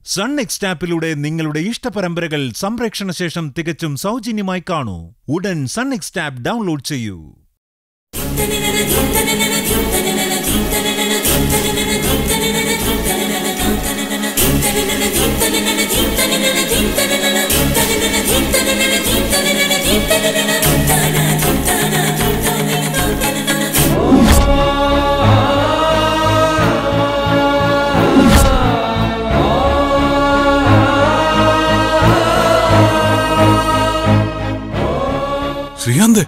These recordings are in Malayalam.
സൺ എക്സ്റ്റാപ്പിലൂടെ നിങ്ങളുടെ ഇഷ്ടപരമ്പരകൾ സംപ്രേക്ഷണ ശേഷം തികച്ചും സൗജന്യമായി കാണൂ ഉടൻ സൺ എക്സ്റ്റാപ്പ് ഡൗൺലോഡ് ചെയ്യൂ ശ്രീകാന്ത്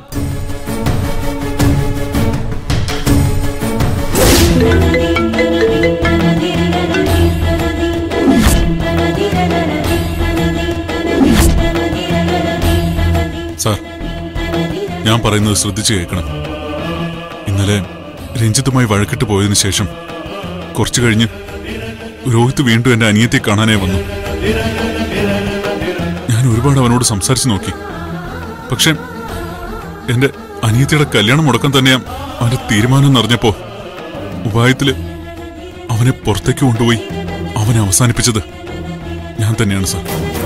സാർ ഞാൻ പറയുന്നത് ശ്രദ്ധിച്ചു കേൾക്കണം ഇന്നലെ രഞ്ജിത്തുമായി വഴക്കിട്ട് പോയതിനു ശേഷം കുറച്ചു കഴിഞ്ഞ് രോഹിത് വീണ്ടും എന്റെ അനിയത്തെ കാണാനേ വന്നു ഞാൻ ഒരുപാട് അവനോട് സംസാരിച്ചു നോക്കി പക്ഷെ എന്റെ അനിയത്തിയുടെ കല്യാണം മുടക്കം തന്നെയാ അവന്റെ തീരുമാനം എന്നറിഞ്ഞപ്പോ ഉപായത്തില് അവനെ പുറത്തേക്ക് കൊണ്ടുപോയി അവനെ അവസാനിപ്പിച്ചത് ഞാൻ തന്നെയാണ് സാർ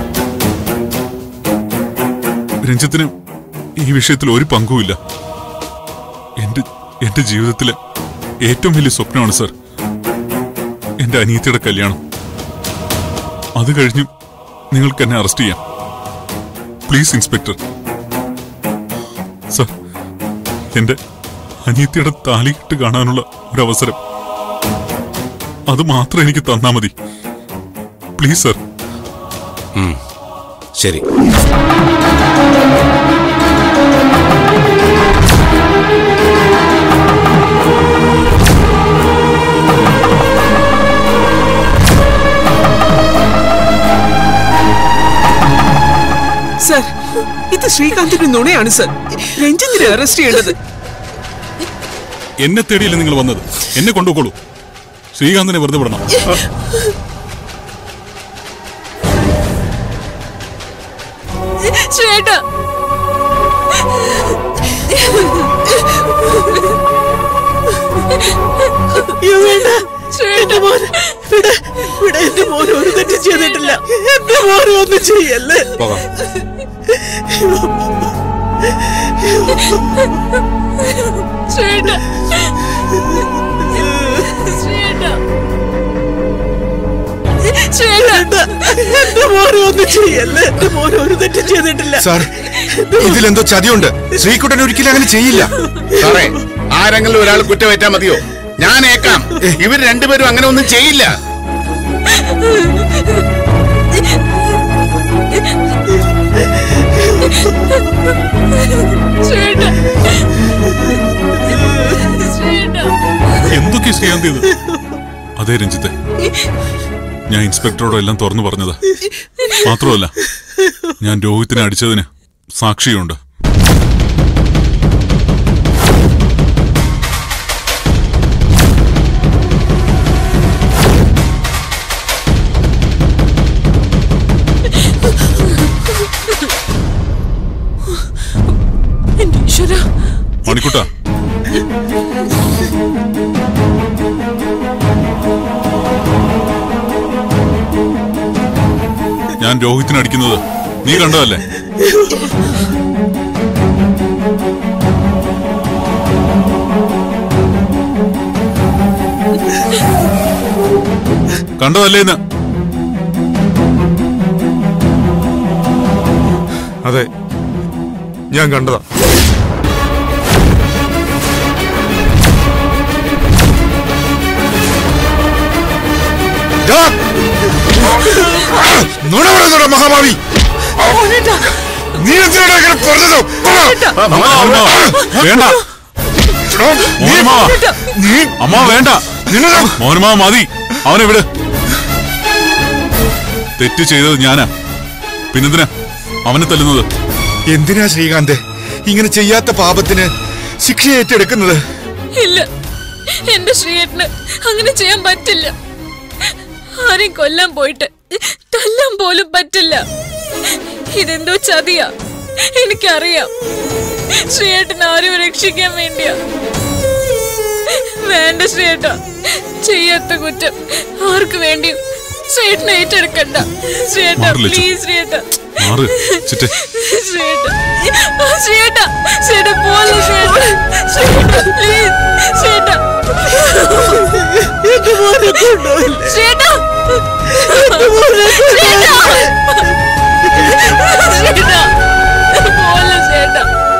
രഞ്ജിത്തിന് ഈ വിഷയത്തിൽ ഒരു പങ്കുമില്ല എന്റെ എന്റെ ജീവിതത്തിലെ ഏറ്റവും വലിയ സ്വപ്നമാണ് സാർ എന്റെ അനിയത്തിയുടെ കല്യാണം അത് കഴിഞ്ഞ് നിങ്ങൾക്ക് എന്നെ അറസ്റ്റ് ചെയ്യാം പ്ലീസ് ഇൻസ്പെക്ടർ സർ എന്റെ അനിയത്തിയുടെ താലികെട്ട് കാണാനുള്ള ഒരവസരം അത് മാത്രം എനിക്ക് തന്നാ മതി പ്ലീസ് സർ ശരി സർ ഇത് ശ്രീകാന്തിന്റെ നുണയാണ് സർ രഞ്ജിത്തിനെ അറസ്റ്റ് ചെയ്യേണ്ടത് എന്നെ തേടിയല്ലേ നിങ്ങൾ വന്നത് എന്നെ കൊണ്ടുപോക്കോളൂ ശ്രീകാന്തിനെ വെറുതെ വിടണം ചേട്ടാ അയ്യോ, വേണ്ട എന്റെ മോനെ വിട വിട എന്റെ മോൻ ഒരു തെറ്റ് ചെയ്തിട്ടില്ല എന്റെ മോനെ ഒന്നും ചെയ്യല്ലേ പോകാം ചേട്ടാ ചേട്ടാ ചേട്ടാ വേണ്ട എന്റെ മോനെ ഒന്നും ചെയ്യല്ലേ എന്റെ മോനെ ഒരു തെറ്റ് ചെയ്തിട്ടില്ല സാർ ഇതിലെന്തോ ചതിയുണ്ട് ശ്രീകുട്ടൻ ഒരിക്കലും അങ്ങനെ ചെയ്യില്ല സാറേ ആരെങ്കിലും ഒരാൾ കുറ്റമേറ്റാ മതിയോ ഞാൻ ഏക്കാം ഇവർ രണ്ടുപേരും അങ്ങനെ ഒന്നും ചെയ്യില്ല ചേട്ടാ ചേട്ടാ എന്തൊക്കെ ശ്രീകാന്ത് ഇത് അതെ രഞ്ജിത്തെ ഞാൻ ഇൻസ്പെക്ടറോട് എല്ലാം തുറന്നു പറഞ്ഞത് മാത്രമല്ല ഞാൻ രോഹിത്തിനെ അടിച്ചതിന് സാക്ഷിയുണ്ട് എന്റെ ഈശ്വര മണിക്കുട്ട ഞാൻ രോഹിത്തിനെ അടിക്കുന്നത് നീ കണ്ടതല്ലേ കണ്ടതല്ലേ എന്ന് അതെ ഞാൻ കണ്ടതാ നുണ പറയുന്നുണ്ടോ മഹാഭാവി നീ എന്തിനാണ് ഇങ്ങനെ പറഞ്ഞത് അമ്മ, അമ്മ, വേണ്ട മോനുമാ നീ അമ്മ വേണ്ട നിന്നെ മോനുമാ മതി അവനെ വിട് തെറ്റ് ചെയ്തത് ഞാനാ പിന്നെന്തിനാ അവനെ തല്ലുന്നത് എന്തിനാ ശ്രീകാന്ത് ഇങ്ങനെ ചെയ്യാത്ത പാപത്തിന് ശിക്ഷ ഏറ്റെടുക്കുന്നത് ഇല്ല എന്റെ ശ്രീയേട്ടന് അങ്ങനെ ചെയ്യാൻ പറ്റില്ല ആരെയും കൊല്ലാൻ പോയിട്ട് തല്ലാൻ പോലും പറ്റില്ല ഇതെന്തോ ചതിയാ എനിക്കറിയാം ശ്രീയേട്ടൻ ആരും രക്ഷിക്കാൻ വേണ്ടിയാ വേണ്ട ശ്രീയേട്ട ചെയ്യാത്ത കുറ്റം ആർക്ക് വേണ്ടിയും ശ്രീയേട്ടൻ ഏറ്റെടുക്കണ്ട ശ്രീയേട്ട മാറ് ലച്ചു. പ്ലീസ് ശ്രീയേട്ട മാറ് ചിറ്റേ ശ്രീയേട്ട ശ്രീയേട്ട ശ്രീയേട്ട പോലെ ശ്രീയേട്ട ശ്രീയേട്ട പ്ലീസ് ശ്രീയേട്ട എന്റെ മോനെ കൊണ്ടുപോയില്ലേ ശ്രീയേട്ട എന്റെ മോനെ ശ്രീയേട്ട ശ്രീയേട്ട പോലെ ശ്രീയേട്ട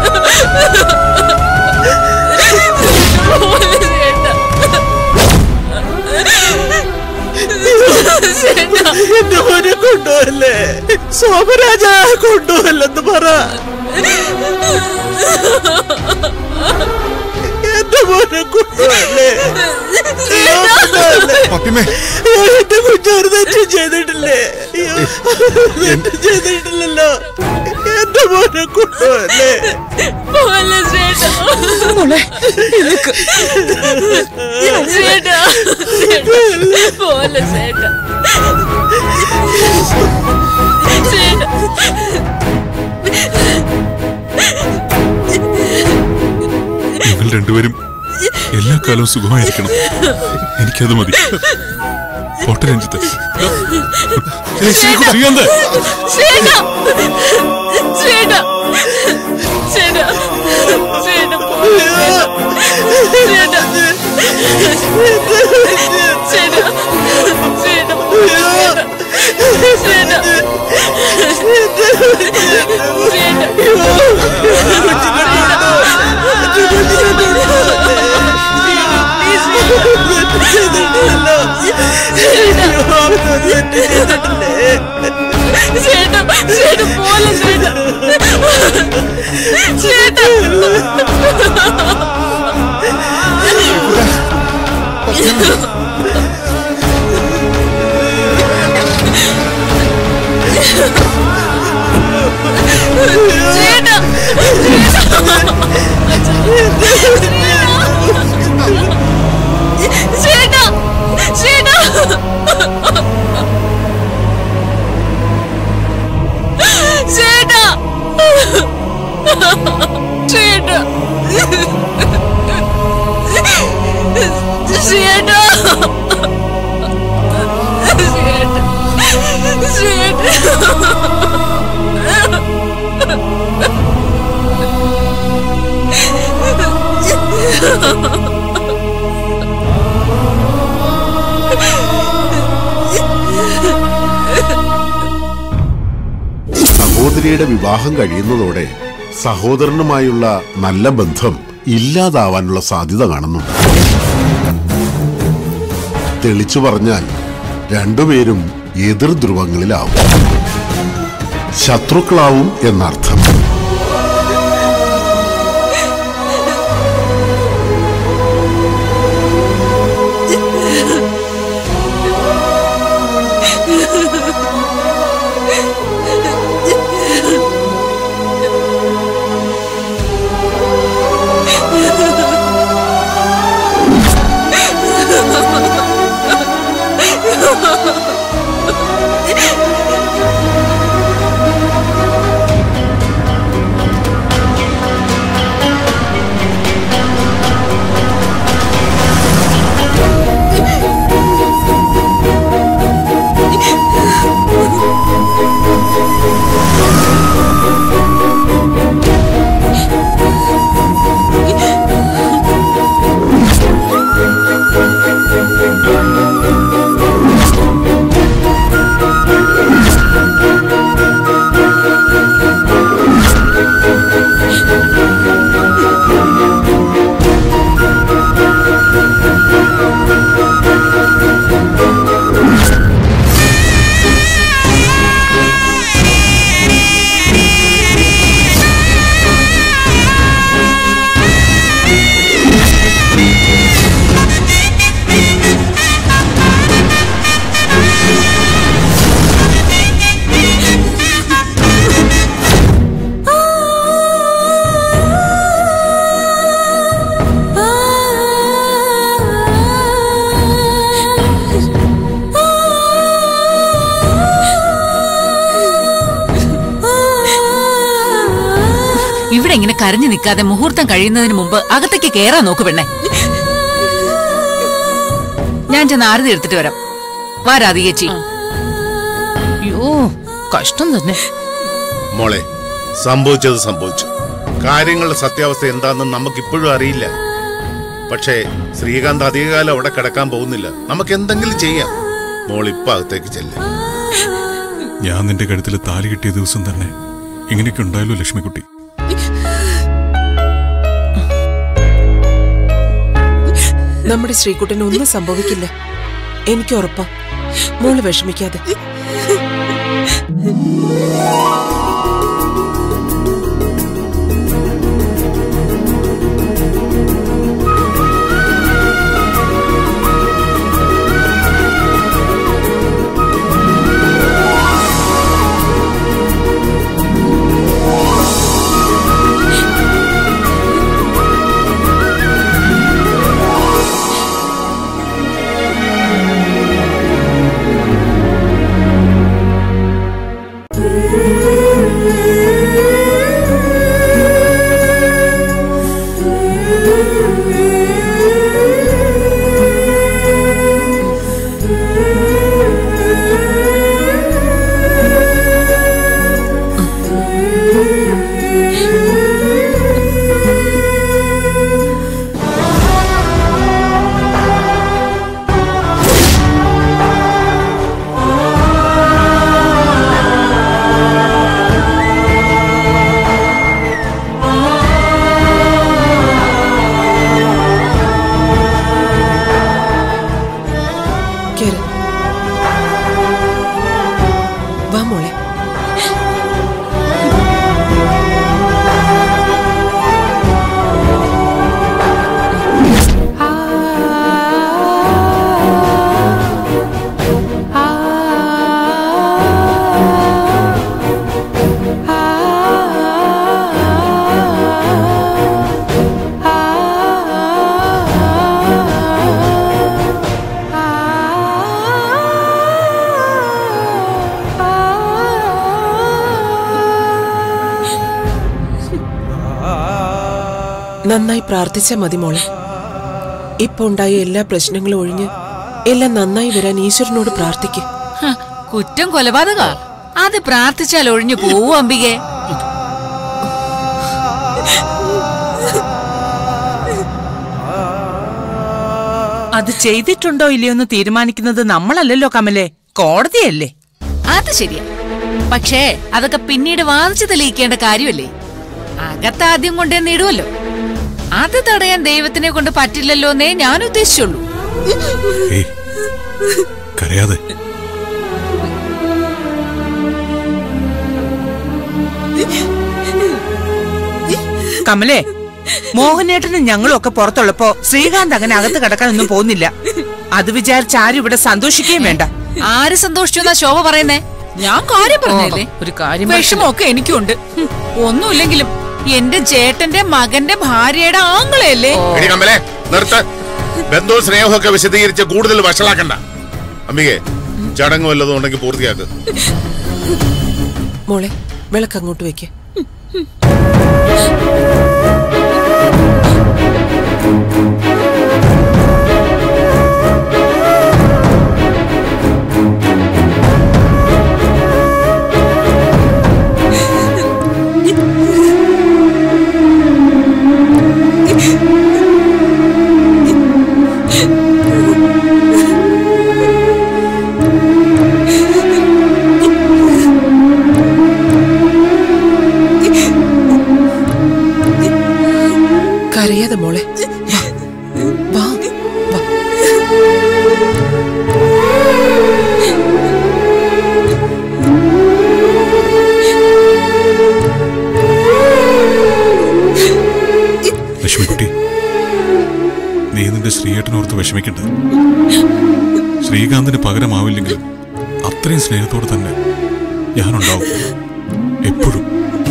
പോലെ ശ്രീയേട്ട ശ്രീയേട്ട എന്റെ മോനെ കൊണ്ടുപോയല്ലേ സോമരാജ കൊണ്ടുപോയല്ലെന്ന് പറ എന്റെ മോനെ കൊണ്ടുപോയല്ലേ കൊണ്ടുപോയല്ലേ? ഫാത്തിമേ അയ്യോ, എന്റെ കുഞ്ഞൊരു തെറ്റും ചെയ്തിട്ടില്ലേ അയ്യോ, തെറ്റും ചെയ്തിട്ടില്ലല്ലോ എന്റെ മോനെ കൊണ്ടുപോയല്ലേ പോലെ ശ്രീയേട്ട ചേട്ടാ പോലെ ചേട്ടാ ചേട്ടാ നിങ്ങൾ രണ്ടുപേരും എല്ലാ കാലവും സുഖമായിരിക്കണം എനിക്കത് മതി പോട്ടെ രഞ്ജിത്ത് ശ്രീകാന്ത് ചേട്ടാ ചേട്ടാ ചേട്ടാ ചേട്ടാ ചേട്ടാ ചേട്ടാ ചേട്ടാ ചേട്ടാ ചേട്ടാ ചേട്ടാ പോലെ ചേട്ടാ ചേട്ടാ ചേട്ടാ ചേട്ടാ ചേട്ടാ ചേട്ടാ ചേട്ടാ ചേട്ടാ സഹോദരിയുടെ വിവാഹം കഴിയുന്നതോടെ സഹോദരനുമായുള്ള നല്ല ബന്ധം ഇല്ലാതാവാനുള്ള സാധ്യത കാണുന്നുണ്ട് തെളിച്ചു പറഞ്ഞാൽ രണ്ടുപേരും എതിർ ധ്രുവങ്ങളിലാവും ശത്രുക്കളാവും എന്നർത്ഥം ഇവിടെ ഇങ്ങനെ കരഞ്ഞു നിൽക്കാതെ മുഹൂർത്തം കഴിയുന്നതിന് മുമ്പ് അകത്തേക്ക് കേറാൻ നോക്ക് പെണ്ണെ ഞാൻ ചെന്ന് ആരതി എടുത്തിട്ട് വരാം വാ രാധികേച്ചി കഷ്ടം തന്നെ മോളെ സംഭവിച്ചത് സംഭവിച്ചു കാര്യങ്ങളുടെ സത്യാവസ്ഥ എന്താണെന്ന് നമുക്ക് ഇപ്പോഴും അറിയില്ല പക്ഷേ ശ്രീകാന്ത് അധികകാലം അവിടെ കിടക്കാൻ പോകുന്നില്ല നമുക്ക് എന്തെങ്കിലും ചെയ്യാം മോൾ ഇപ്പൊ അകത്തേക്ക് ചെല്ല് ഞാൻ നിന്റെ കഴുത്തിൽ താലി കിട്ടിയ ദിവസം തന്നെ ഇങ്ങനെയൊക്കെ ഉണ്ടായല്ലോ ലക്ഷ്മിക്കുട്ടി നമ്മുടെ ശ്രീകുട്ടന് ഒന്നും സംഭവിക്കില്ല എനിക്ക് ഉറപ്പാ മോള് വിഷമിക്കാതെ കേറ് വാ മോളെ നന്നായി പ്രാർത്ഥിച്ചാ മതി മോളെ ഇപ്പൊ ഉണ്ടായ എല്ലാ പ്രശ്നങ്ങളും ഒഴിഞ്ഞ് എല്ലാം നന്നായി വരാൻ ഈശ്വരനോട് പ്രാർത്ഥിക്കും ഹ, കുറ്റം കൊലപാതക അത് പ്രാർത്ഥിച്ചാൽ ഒഴിഞ്ഞു പോവൂ അംബികെ അത് ചെയ്തിട്ടുണ്ടോ ഇല്ലയോ എന്ന് തീരുമാനിക്കുന്നത് നമ്മളല്ലല്ലോ കമലേ കോടതിയല്ലേ അത് ശരിയാ പക്ഷേ അതൊക്കെ പിന്നീട് വാദിച്ചു തെളിയിക്കേണ്ട കാര്യമല്ലേ അകത്താദ്യം കൊണ്ടുവന്ന് ഇടുമല്ലോ അത് തടയാൻ ദൈവത്തിനെ കൊണ്ട് പറ്റില്ലല്ലോ എന്നേ ഞാൻ ഉദ്ദേശിച്ചുള്ളൂ ഏയ് കരയാതെ കമലേ മോഹനേട്ടനും ഞങ്ങളും ഒക്കെ പുറത്തുള്ളപ്പോ ശ്രീകാന്ത് അങ്ങനെ അകത്ത് കിടക്കാനൊന്നും പോകുന്നില്ല അത് വിചാരിച്ച് ആരും ഇവിടെ സന്തോഷിക്കുകയും വേണ്ട ആര് സന്തോഷിച്ചു എന്നാ ശോഭ പറയുന്നേ ഞാൻ കാര്യം പറഞ്ഞല്ലേ ഒരു കാര്യം വിഷമമൊക്കെ എനിക്കുണ്ട് ഹും, ഒന്നുമില്ലെങ്കിലും എന്റെ ചേട്ടന്റെ മകന്റെ ഭാര്യയുടെ ആങ്ങളെയല്ലേ എടി കമലേ നിർത്ത് ബന്ധവും സ്നേഹവും ഒക്കെ വിശദീകരിച്ച് കൂടുതൽ വഷളാക്കണ്ട അമ്മികെ ചടങ്ങ് വല്ലതും ഉണ്ടെങ്കിൽ പൂർത്തിയാക്ക് മോളെ വിളക്ക് അങ്ങോട്ട് വെക്ക് കരയാതെ മോളെ വാ വാ ലക്ഷ്മിക്കുട്ടി നീ നിന്റെ ശ്രീയേട്ടനോർത്ത് വിഷമിക്കണ്ട ശ്രീകാന്തിന് പകരമാവില്ലെങ്കിലും അത്രയും സ്നേഹത്തോടെ തന്നെ ഞാനുണ്ടാവും എപ്പോഴും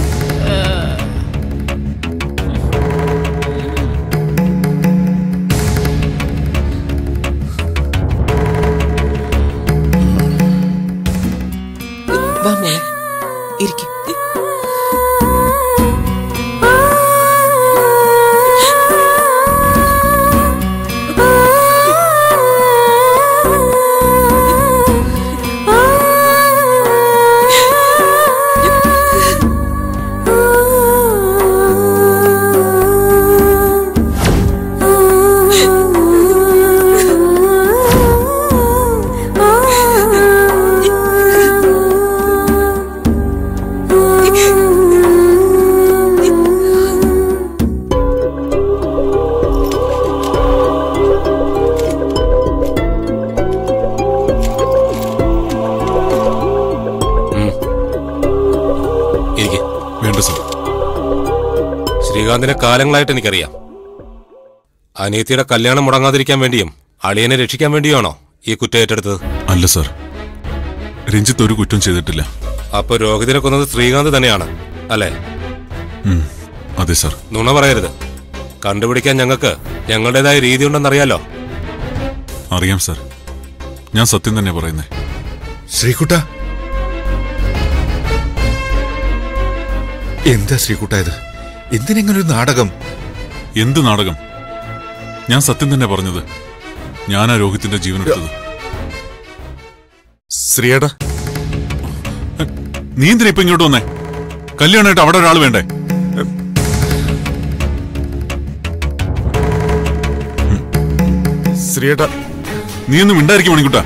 വാ മോളെ ഇരിക്കും ആ ശ്രീകാന്തിനെ കാലങ്ങളായിട്ട് എനിക്കറിയാം അനിയത്തിയുടെ കല്യാണം മുടങ്ങാതിരിക്കാൻ വേണ്ടിയും അളിയനെ രക്ഷിക്കാൻ വേണ്ടിയാണോ ഈ കുറ്റം ഏറ്റെടുത്തത് അല്ല സർ രഞ്ജിത്ത് ഒരു കുറ്റം ചെയ്തിട്ടില്ല അപ്പൊ രോഹിതിനെ കൊന്നത് ശ്രീകാന്ത് തന്നെയാണ് അല്ലേ ഉം, അതെ സർ നുണ പറയരുത് കണ്ടുപിടിക്കാൻ ഞങ്ങൾക്ക് ഞങ്ങളുടേതായ രീതി ഉണ്ടെന്നറിയാലോ അറിയാം സർ ഞാൻ സത്യം തന്നെ പറയുന്നേ ശ്രീകുട്ട എന്താ ശ്രീകുട്ട ഇത് എന്തിനെങ്ങനെ ഒരു നാടകം എന്ത് നാടകം ഞാൻ സത്യം തന്നെ പറഞ്ഞത് ഞാനാ രോഹിത്തിന്റെ ജീവൻ എടുത്തത് ശ്രീയേട്ടാ നീ എന്തിനാ ഇപ്പൊ ഇങ്ങോട്ട് വന്നേ കല്യാണമായിട്ട് അവിടെ ഒരാൾ വേണ്ടേ ശ്രീയേട്ടാ നീ ഒന്നും മിണ്ടായിരിക്കും മണിക്കുട്ടാ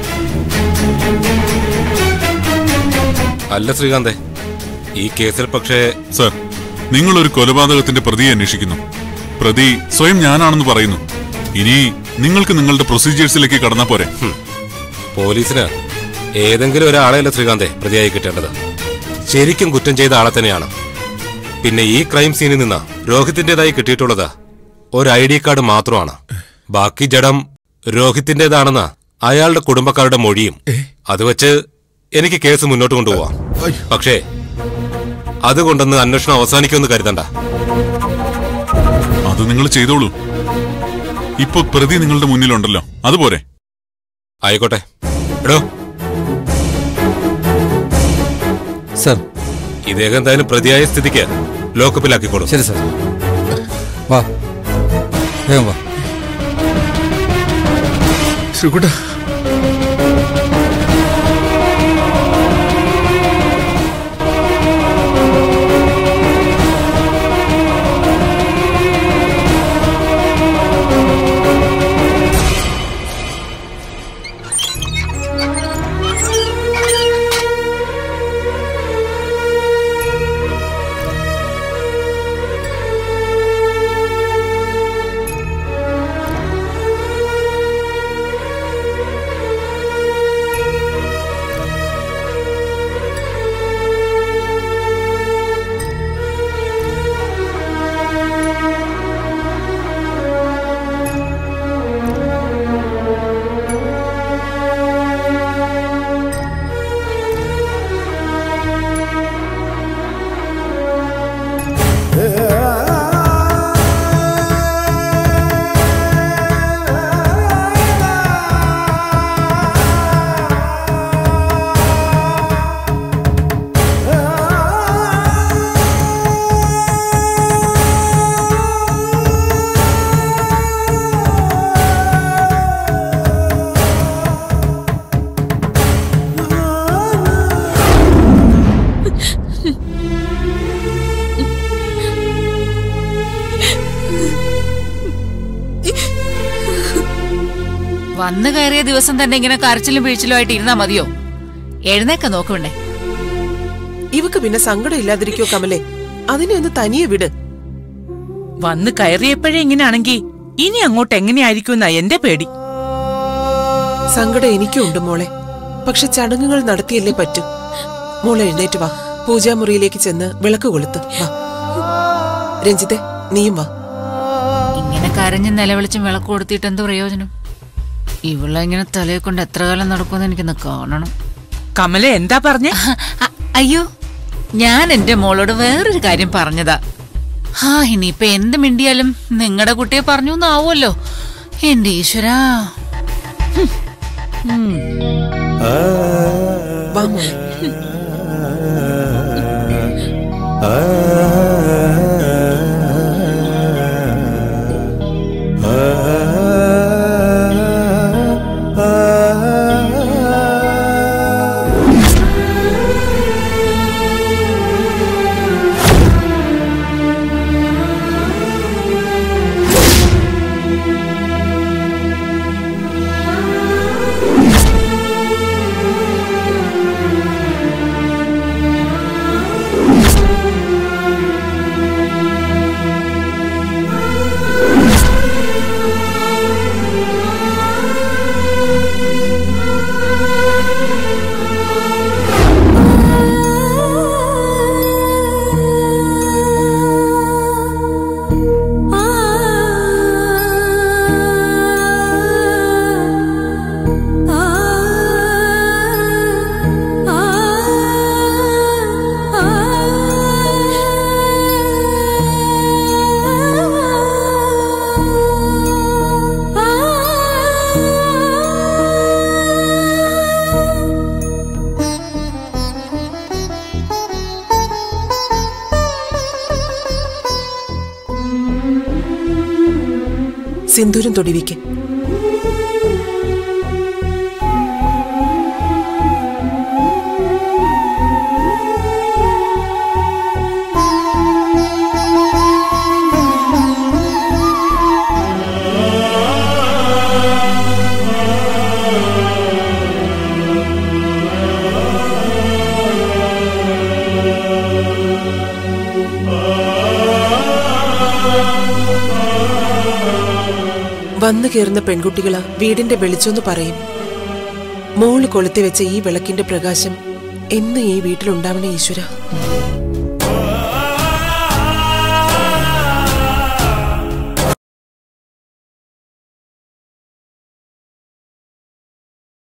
അല്ല ശ്രീകാന്തേ ഈ കേസിൽ പക്ഷേ സർ നിങ്ങൾ ഒരു കൊലപാതകത്തിന്റെ പ്രതിയെ അന്വേഷിക്കുന്നു പ്രതി സ്വയം ഞാനാണെന്ന് പറയുന്നു ഇനി നിങ്ങൾക്ക് നിങ്ങളുടെ പ്രൊസീജിയേഴ്സിലേക്ക് കടന്നാ പോരെ പോലീസിന് ഏതെങ്കിലും ഒരാളെയല്ല ശ്രീകാന്തെ പ്രതിയായി കിട്ടേണ്ടത് ശരിക്കും കുറ്റം ചെയ്ത ആളെ തന്നെയാണ് പിന്നെ ഈ ക്രൈം സീനിൽ നിന്ന് രോഹിത്തിന്റേതായി കിട്ടിയിട്ടുള്ളത് ഒരു ഐ ഡി കാർഡ് മാത്രമാണ് ബാക്കി ജഡം രോഹിത്തിന്റേതാണെന്ന് അയാളുടെ കുടുംബക്കാരുടെ മൊഴിയും അത് വെച്ച് എനിക്ക് കേസ് മുന്നോട്ട് കൊണ്ടുപോവാം പക്ഷേ അതുകൊണ്ടൊന്ന് അന്വേഷണം അവസാനിക്കുമെന്ന് കരുതണ്ട അത് നിങ്ങൾ ചെയ്തോളൂ ഇപ്പൊ പ്രതി നിങ്ങളുടെ മുന്നിലുണ്ടല്ലോ അതുപോരെ ആയിക്കോട്ടെ എടോ സർ ഇദ്ദേഹം എന്തായാലും പ്രതിയായ സ്ഥിതിക്ക് ലോക്കപ്പിലാക്കിക്കോളും ശരി സർ വാ വേഗം വാ ശ്രീകുട്ട വന്നു കയറിയ ദിവസം തന്നെ ഇങ്ങനെ കരച്ചിലും വീഴ്ചലും ആയിട്ട് ഇരുന്നാ മതിയോ എഴുന്നേക്ക നോക്കണ്ടേ ഇവക്ക് പിന്നെ സങ്കടം ഇല്ലാതിരിക്കോ കമലേ അതിനെ ഒന്ന് തനിയെ വിട് വന്ന് കയറിയപ്പോഴേ ഇങ്ങനെയാണെങ്കി ഇനി അങ്ങോട്ട് എങ്ങനെയായിരിക്കുമെന്നാ എന്റെ പേടി സങ്കടം എനിക്കും ഉണ്ട് മോളെ പക്ഷെ ചടങ്ങുകൾ നടത്തിയല്ലേ പറ്റൂ മോളെ എഴുന്നേറ്റ് വാ പൂജാമുറിയിലേക്ക് ചെന്ന് വിളക്ക് കൊളുത്ത് വാ രഞ്ജിത്തെ നീയും വാ ഇങ്ങനെ കരഞ്ഞ് നിലവിളിച്ചും വിളക്ക് കൊടുത്തിട്ട് എന്ത് പ്രയോജനം ഇവളെ ഇങ്ങനെ തലയെ കൊണ്ട് എത്ര കാലം നടക്കുമെന്ന് എനിക്കൊന്ന് കാണണം കമല എന്താ പറഞ്ഞേ അ- അയ്യോ ഞാൻ എന്റെ മോളോട് വേറൊരു കാര്യം പറഞ്ഞതാ ഹാ ഇനിയിപ്പൊ എന്ത് മിണ്ടിയാലും നിങ്ങളുടെ കുട്ടിയെ പറഞ്ഞു എന്നാവുമല്ലോ എന്റെ ഈശ്വരാ വാ മോളെ സിന്ദൂരം തൊടിവിക്ക് വന്നു കയറുന്ന പെൺകുട്ടികളാ വീടിന്റെ വെളിച്ചമെന്ന് പറയും മോള് കൊളുത്തി വെച്ച ഈ വിളക്കിന്റെ പ്രകാശം എന്ന് ഈ വീട്ടിലുണ്ടാവണേ ഈശ്വര